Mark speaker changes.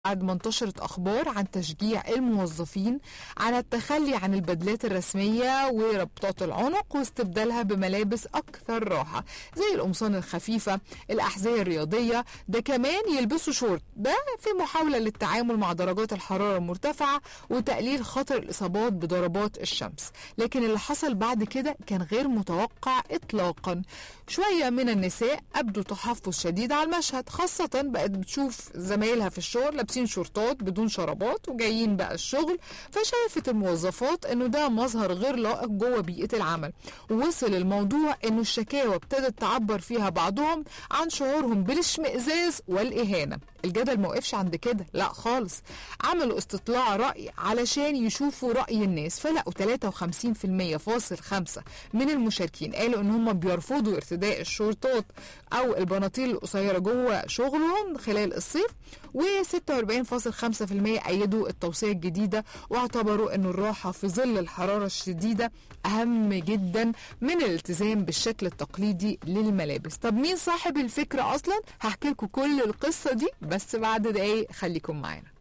Speaker 1: بعد ما انتشرت أخبار عن تشجيع الموظفين على التخلي عن البدلات الرسمية وربطات العنق واستبدالها بملابس أكثر راحة زي القمصان الخفيفة الأحذية الرياضية ده كمان يلبسوا شورت ده في محاولة للتعامل مع درجات الحرارة المرتفعة وتقليل خطر الإصابات بضربات الشمس لكن اللي حصل بعد كده كان غير متوقع إطلاقا شوية من النساء أبدوا تحفظ شديد على المشهد خاصة بقت بتشوف زمايلها في الشغل لابسين شورتات بدون شرابات وجايين بقى الشغل فشافت الموظفات انه ده مظهر غير لائق جوه بيئة العمل ووصل الموضوع انه الشكاوى ابتدت تعبر فيها بعضهم عن شعورهم بالاشمئزاز والإهانة الجدل ما وقفش عند كده لا خالص عملوا استطلاع رأي علشان يشوفوا رأي الناس فلقوا 53% فاصل خمسة من المشاركين قالوا ان هم بيرفضوا ارتداء الشورتات او البناطيل القصيرة جوه شغلهم خلال الصيف و46.5% أيدوا التوصية الجديدة واعتبروا أن الراحة في ظل الحرارة الشديدة أهم جدا من الالتزام بالشكل التقليدي للملابس طب مين صاحب الفكرة أصلا؟ هحكي لكم كل القصة دي بس بعد دقايق خليكم معانا